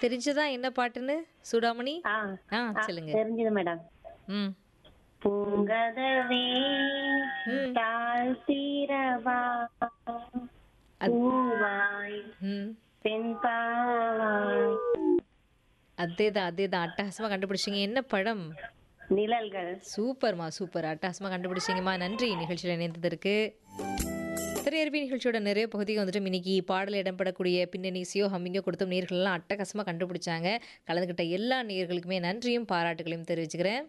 தெரிஞ்சதா என்ன பாட்டுன்னு சூடாமணி ஆ ஆ ஆ, சொல்லுங்க தெரிஞ்சது மேடம் ம் பூங்கதவே ம். தாழ்த்திரவா பூவாய் ம் பெண்பாவாய் அதேதான் அதேதான் அட்டகாசமா கண்டுபிடிச்சீங்க என்ன படம் நிழல்கள் சூப்பர்மா சூப்பர் அட்டகாசமா கண்டுபிடிச்சீங்கம்மா நன்றி நிகழ்ச்சியில் இணைந்ததற்கு திரையரவி நிகழ்ச்சியோட நிறைய பகுதிக்கு வந்துட்டு இன்னைக்கு பாடல் இடம்பெறக்கூடிய பின்னணிசியோ ஹம்மிங்கோ கொடுத்தும் நேர்கள்லாம் அட்டகாசமாக கண்டுபிடிச்சாங்க கலந்துக்கிட்ட எல்லா நேர்களுக்குமே நன்றியும் பாராட்டுகளையும் தெரிவிச்சுக்கிறேன்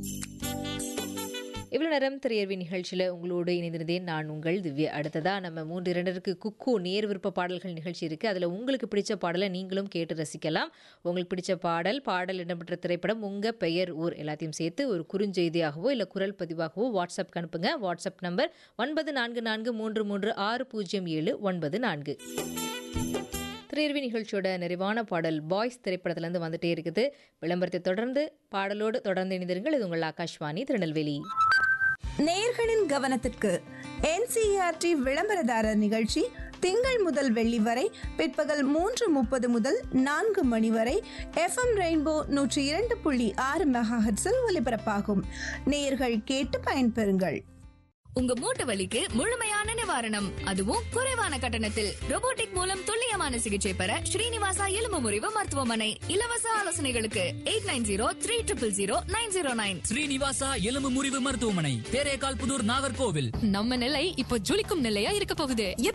இவ்வளோ நேரம் திரையர்வி நிகழ்ச்சியில் உங்களோடு இணைந்திருந்தேன் நான் உங்கள் திவ்யா அடுத்ததாக நம்ம மூன்று இரண்டருக்கு குக்கு நேர் விருப்ப பாடல்கள் நிகழ்ச்சி இருக்குது அதில் உங்களுக்கு பிடிச்ச பாடலை நீங்களும் கேட்டு ரசிக்கலாம் உங்களுக்கு பிடிச்ச பாடல் பாடல் இடம்பெற்ற திரைப்படம் உங்கள் பெயர் ஊர் எல்லாத்தையும் சேர்த்து ஒரு குறுஞ்செய்தியாகவோ இல்லை குரல் பதிவாகவோ வாட்ஸ்அப்க்கு அனுப்புங்க வாட்ஸ்அப் நம்பர் ஒன்பது நான்கு நான்கு மூன்று மூன்று ஆறு பூஜ்ஜியம் ஏழு ஒன்பது நான்கு திரையர்வி நிகழ்ச்சியோட நிறைவான பாடல் பாய்ஸ் திரைப்படத்திலேருந்து வந்துட்டே இருக்குது விளம்பரத்தை தொடர்ந்து பாடலோடு தொடர்ந்து இணைந்திருங்கள் இது உங்கள் ஆகாஷ்வாணி திருநெல்வேலி நேயர்களின் கவனத்திற்கு என்சிஆர்டி விளம்பரதாரர் நிகழ்ச்சி திங்கள் முதல் வெள்ளி வரை பிற்பகல் மூன்று முப்பது முதல் நான்கு மணி வரை எஃப்எம் ரெயின்போ நூற்றி இரண்டு புள்ளி ஆறு மெகாஹெட்ஸில் ஒலிபரப்பாகும் நேயர்கள் கேட்டு பயன்பெறுங்கள் உங்க மூட்டு வலிக்கு முழுமையான நிவாரணம் அதுவும் குறைவான கட்டணத்தில் robotic மூலம் துல்லியமான சிகிச்சை பெற ஸ்ரீனிவாசா எலும்பு முறிவு மருத்துவமனை இலவச ஆலோசனைகளுக்கு eight nine zero three triple zero nine zero nine Srinivasa எலும்பு முறிவு மருத்துவமனை தேரேகால் புதூர் நாகர்கோவில் நம்ம நிலை இப்போ ஜொலிக்கும் நிலையா இருக்க போகுது